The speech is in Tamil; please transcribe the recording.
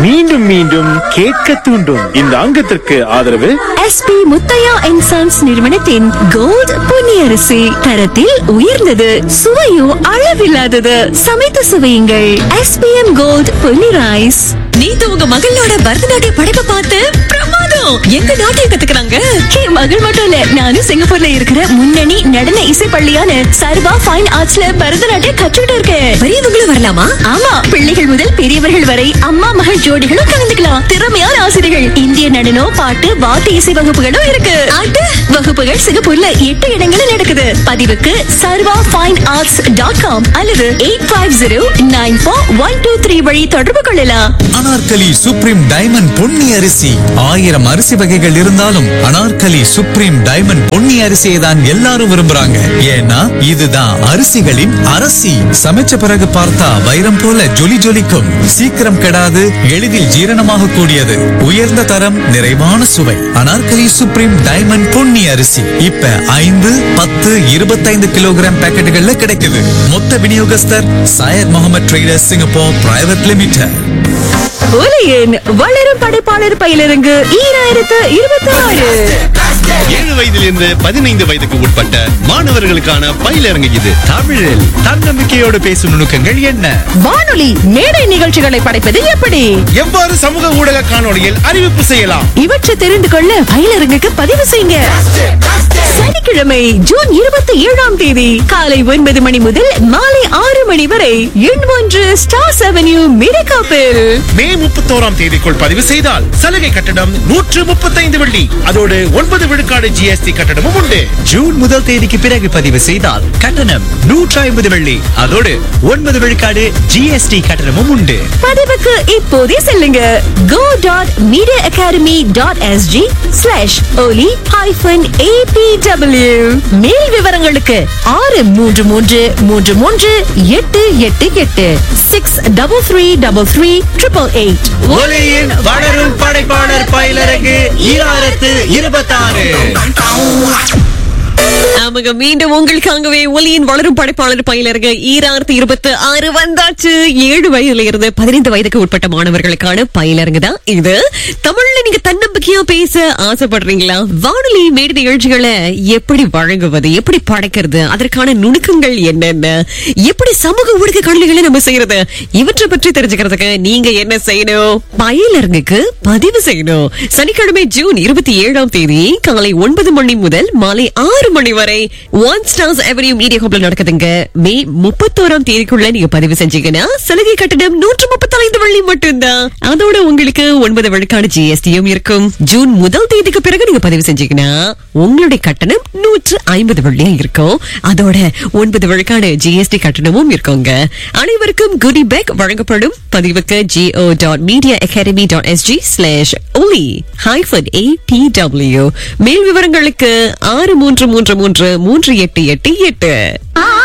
மீண்டும் மீண்டும் கேட்க தூண்டும் இந்த அங்கத்திற்கு ஆதரவு எஸ்பி முத்தையா அண்ட் சன்ஸ் நிறுவனத்தின் கோல்ட் பொன்னியரிசி தரத்தில் உயர்ந்தது சுவையும் அளவில்லாதது சமைத்து சுவையுங்கள் எஸ்பிஎம் கோல்ட் பொன்னி ரைஸ் நேத்து உங்க மகளோட பரதநாட்டிய படைப்பை பார்த்து பிரமாதம் எங்க நாட்டியம் கத்துக்கிறாங்க என் மகள் மட்டும் இல்ல நானும் சிங்கப்பூர்ல இருக்கிற முன்னணி நடன இசை பள்ளியான சர்வா ஃபைன் ஆர்ட்ஸ்ல பரதநாட்டியம் கற்றுக்கிட்டு இருக்கேன் பெரியவங்களும் வரலாமா ஆமா பிள்ளைகள் முதல் பெரியவர்கள் வரை அம்மா மகள் ஜோடிகளும் கலந்துக்கலாம் திறமையான ஆசிரியர்கள் இந்திய நடனம் பாட்டு வாத்து இசை வகுப்புகளும் இருக்கு அட வகுப்புகள் சிங்கப்பூர்ல எட்டு இடங்களில் நடக்குது பதிவுக்கு Sarva fine arts dot com அல்லது eight five zero nine four one two three வழி தொடர்பு கொள்ளலாம் அனார்கலி சுப்ரீம் டைமண்ட் பொன்னி அரிசி ஆயிரம் அரிசி வகைகள் இருந்தாலும் அனார்கலி சுப்ரீம் டைமண்ட் பொன்னி அரிசியை தான் எல்லாரும் விரும்புறாங்க ஏன்னா இதுதான் அரிசிகளின் அரசி சமைச்ச பிறகு பார்த்தா வைரம் போல ஜொலி ஜொலிக்கும் சீக்கிரம் கெடாது எளிதில் ஜீரணமாக கூடியது உயர்ந்த தரம் நிறைவான சுவை அனார்கலி சுப்ரீம் டைமண்ட் பொன்னி அரிசி இப்ப ஐந்து பத்து இருபத்தைந்து கிலோகிராம் பாக்கெட்டுகள்ல கிடைக்குது மொத்த விநியோகஸ்தர் Sayar Mohamed traders Singapore private limited ஒலியின் வளரும் படைப்பாளர் பயிலிறங்கு ஈராயிரத்து இருபத்தி ஆறு ஏழு வயதிலிருந்து பதினைந்து வயதுக்கு உட்பட்ட மாணவர்களுக்கான பயிலரங்கு இது தமிழில் தன்னம்பிக்கையோடு பேசும் நுணுக்கங்கள் என்ன வானொலி மேடை நிகழ்ச்சிகளை படைப்பது எப்படி எவ்வாறு சமூக ஊடக காணொளியில் அறிவிப்பு செய்யலாம் இவற்றை தெரிந்து கொள்ள பயிலரங்குக்கு பதிவு செய்யுங்க சனிக்கிழமை ஜூன் இருபத்தி ஏழாம் தேதி காலை ஒன்பது மணி முதல் மாலை ஆறு மணி வரை எண் ஒன்று ஸ்டார்ஸ் அவென்யூ மிரகாப்பில் மே முப்பத்தோராம் தேதிக்குள் பதிவு செய்தால் சலுகை கட்டணம் நூற்று முப்பத்தைந்து வெள்ளி அதோடு ஒன்பது விழுக்காடு ஜிஎஸ்டி கட்டணமும் உண்டு ஜூன் முதல் தேதிக்கு பிறகு பதிவு செய்தால் கட்டணம் நூற்றி ஐம்பது வெள்ளி அதோடு ஒன்பது விழுக்காடு ஜிஎஸ்டி கட்டணமும் உண்டு பதிவுக்கு இப்போதே செல்லுங்க go dot media academy dot S G slash Oli hyphen A B W மேல் விவரங்களுக்கு ஆறு மூன்று மூன்று மூன்று மூன்று எட்டு எட்டு எட்டு six double three double three triple eight ஒலியின் வளரும் படைப்பாளர் பயிலரங்கு ஈராயிரத்து இருபத்தாறு ஆமாங்க மீண்டும் உங்களுக்காகவே ஒலியின் வளரும் படைப்பாளர் பயிலருங்க ஈராயிரத்தி இருபத்தி ஆறு வந்தாச்சு ஏழு வயதுல இருந்து பதினைந்து வயதுக்கு உட்பட்ட மாணவர்களுக்கான பயிலரங்கு தான் இது தமிழ்ல நீங்க தன்னம்பிக்கையா பேச ஆசைப்படுறீங்களா வானொலி மேடை நிகழ்ச்சிகளை எப்படி வழங்குவது எப்படி படைக்கிறது அதற்கான நுணுக்கங்கள் என்னென்ன எப்படி சமூக ஊடக காணொலிகளை நம்ம செய்யறது இவற்றை பற்றி தெரிஞ்சுக்கிறதுக்கு நீங்க என்ன செய்யணும் பயிலரங்குக்கு பதிவு செய்யணும் சனிக்கிழமை ஜூன் இருபத்தி ஏழாம் தேதி காலை ஒன்பது மணி முதல் மாலை ஆறு மணி வரை ஒன் ஸ்டார்ஸ் எவரியும் மீடியா ஹாப்ல நடக்குதுங்க மே முப்பத்தோராம் தேதிக்குள்ள நீங்க பதிவு செஞ்சீங்கன்னா சலுகை கட்டணம் நூற்று முப்பத்தைந்து வெள்ளி மட்டும்தான் அதோட உங்களுக்கு ஒன்பது விழுக்காடு ஜிஎஸ்டியும் இருக்கும் ஜூன் முதல் தேதிக்கு பிறகு நீங்க பதிவு செஞ்சீங்கன்னா உங்களுடைய கட்டணம் நூற்று ஐம்பது வெள்ளியா இருக்கும் அதோட ஒன்பது விழுக்காடு ஜிஎஸ்டி கட்டணமும் இருக்குங்க அனைவருக்கும் குடி பேக் வழங்கப்படும் பதிவுக்கு G O dot media academy dot S G slash Oli hyphen A D W மேல் விவரங்களுக்கு ஆறு மூன்று மூன்று மூன்று மூன்று எட்டு எட்டு எட்டு